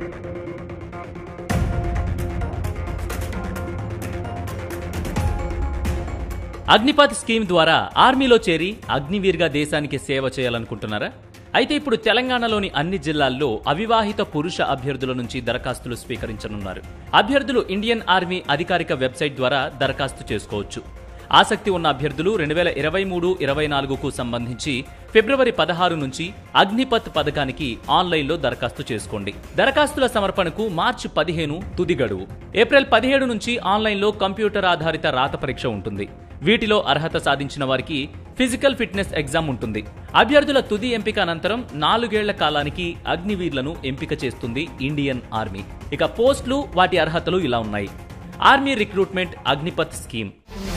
Agnipath scheme ద్వారా ఆర్మీలో చేరి అగ్నివీర్గా దేశానికి సేవ చేయాలనుకుంటున్నారా అయితే ఇప్పుడు తెలంగాణలోని అన్ని జిల్లాల్లో అవివాహిత పురుష అభ్యర్థుల నుంచి దరఖాస్తులు స్వీకరించనున్నారు అభ్యర్థులు ఇండియన్ ఆర్మీ అధికారిక వెబ్సైట్ ద్వారా దరఖాస్తు చేసుకోవచ్చు ఆసక్తి ఉన్న అభ్యర్థులు రెండు వేల ఇరవై మూడు ఇరవై నాలుగుకు సంబంధించి ఫిబ్రవరి పదహారు నుంచి అగ్నిపత్ పథకానికి ఆన్లైన్లో దరఖాస్తు చేసుకోండి దరఖాస్తుల సమర్పణకు మార్చి పదిహేను తుది గడువు ఏప్రిల్ పదిహేడు నుంచి ఆన్లైన్లో కంప్యూటర్ ఆధారిత రాత పరీక్ష ఉంటుంది వీటిలో అర్హత సాధించిన వారికి ఫిజికల్ ఫిట్నెస్ ఎగ్జామ్ ఉంటుంది అభ్యర్థుల తుది ఎంపిక అనంతరం నాలుగేళ్ల కాలానికి అగ్నివీర్లను ఎంపిక చేస్తుంది ఇండియన్ ఆర్మీ ఇక పోస్టులు వాటి అర్హతలు ఇలా ఉన్నాయి ఆర్మీ రిక్రూట్మెంట్ అగ్నిపత్ స్కీమ్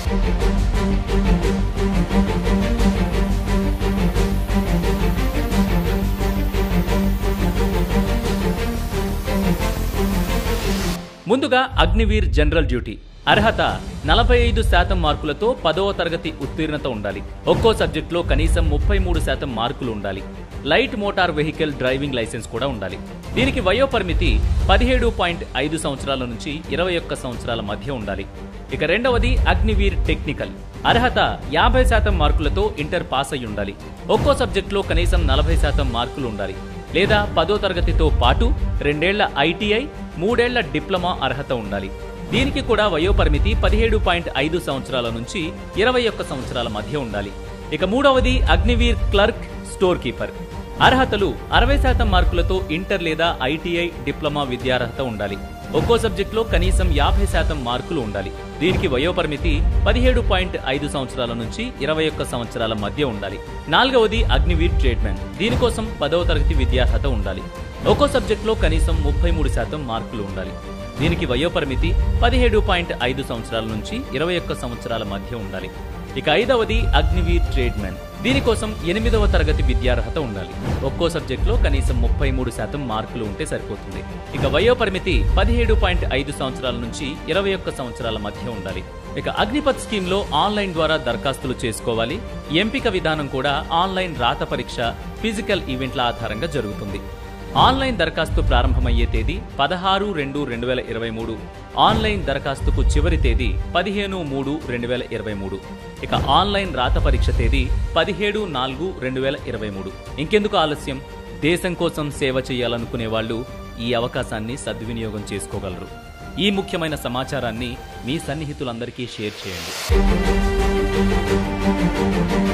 ముందుగా అగ్నివీర్ జనరల్ డ్యూటీ అర్హత నలభై ఐదు శాతం మార్కులతో పదవ తరగతి ఉత్తీర్ణత ఉండాలి ఒక్కో సబ్జెక్టులో కనీసం ముప్పై మూడు శాతం మార్కులు ఉండాలి light motor vehicle driving licence కూడా ఉండాలి దీనికి వయో పరిమితి పదిహేడు పాయింట్ ఐదు సంవత్సరాల నుంచి ఇరవై ఒక్క సంవత్సరాల మధ్య ఉండాలి ఇక రెండవది అగ్నివీర్ టెక్నికల్ అర్హత యాభై శాతం మార్కులతో ఇంటర్ పాస్ అయి ఉండాలి ఒక్కో సబ్జెక్టులో కనీసం నలభై శాతం మార్కులు ఉండాలి లేదా పదో తరగతితో పాటు రెండేళ్ల ఐటీఐ మూడేళ్ల డిప్లొమా అర్హత ఉండాలి దీనికి కూడా వయోపరిమితి పదిహేడు పాయింట్ ఐదు సంవత్సరాల నుంచి ఇరవై ఒక్క సంవత్సరాల మధ్య ఉండాలి ఇక మూడవది అగ్నివీర్ క్లర్క్ స్టోర్ కీపర్ అర్హతలు అరవై శాతం మార్కులతో ఇంటర్ లేదా ఐటీఐ డిప్లొమా విద్యార్హత ఉండాలి ఒక్కో సబ్జెక్టులో కనీసం యాభై శాతం మార్కులు ఉండాలి దీనికి వయోపరిమితి పదిహేడు పాయింట్ ఐదు సంవత్సరాల నుంచి ఇరవై ఒక్క సంవత్సరాల మధ్య ఉండాలి నాలుగవది అగ్నివీర్ ట్రేడ్మెన్ దీనికోసం పదవ తరగతి విద్యార్హత ఉండాలి ఒక్కో సబ్జెక్టులో కనీసం ముప్పై మూడు శాతం మార్కులు ఉండాలి దీనికి వయోపరిమితి పదిహేడు పాయింట్ ఐదు సంవత్సరాల నుంచి ఇరవై ఒక్క సంవత్సరాల మధ్య ఉండాలి ఇక ఐదవది అగ్నివీర్ ట్రేడ్మెన్ దీనికోసం ఎనిమిదవ తరగతి విద్యార్హత ఉండాలి ఒక్కో సబ్జెక్టులో కనీసం ముప్పై మూడు శాతం మార్కులు ఉంటే సరిపోతుంది ఇక వయోపరిమితి పదిహేడు పాయింట్ ఐదు సంవత్సరాల నుంచి ఇరవై ఒక్క సంవత్సరాల మధ్య ఉండాలి ఇక అగ్నిపత్ స్కీమ్ లో ఆన్లైన్ ద్వారా దరఖాస్తులు చేసుకోవాలి ఎంపిక విధానం కూడా ఆన్లైన్ రాత పరీక్ష ఫిజికల్ ఈవెంట్ల ఆధారంగా జరుగుతుంది ఆన్లైన్ దరఖాస్తు ప్రారంభమయ్యే తేదీ పదహారు రెండు రెండు వేల ఇరవై మూడు ఆన్లైన్ దరఖాస్తుకు చివరి తేదీ పదిహేను మూడు రెండు వేల ఇరవై మూడు ఇక ఆన్లైన్ రాత పరీక్ష తేదీ పదిహేడు నాలుగు రెండు వేల ఇరవై మూడు ఇంకెందుకు ఆలస్యం దేశం కోసం సేవ చేయాలనుకునే వాళ్ళు ఈ అవకాశాన్ని సద్వినియోగం చేసుకోగలరు ఈ ముఖ్యమైన సమాచారాన్ని మీ సన్నిహితులందరికీ షేర్ చేయండి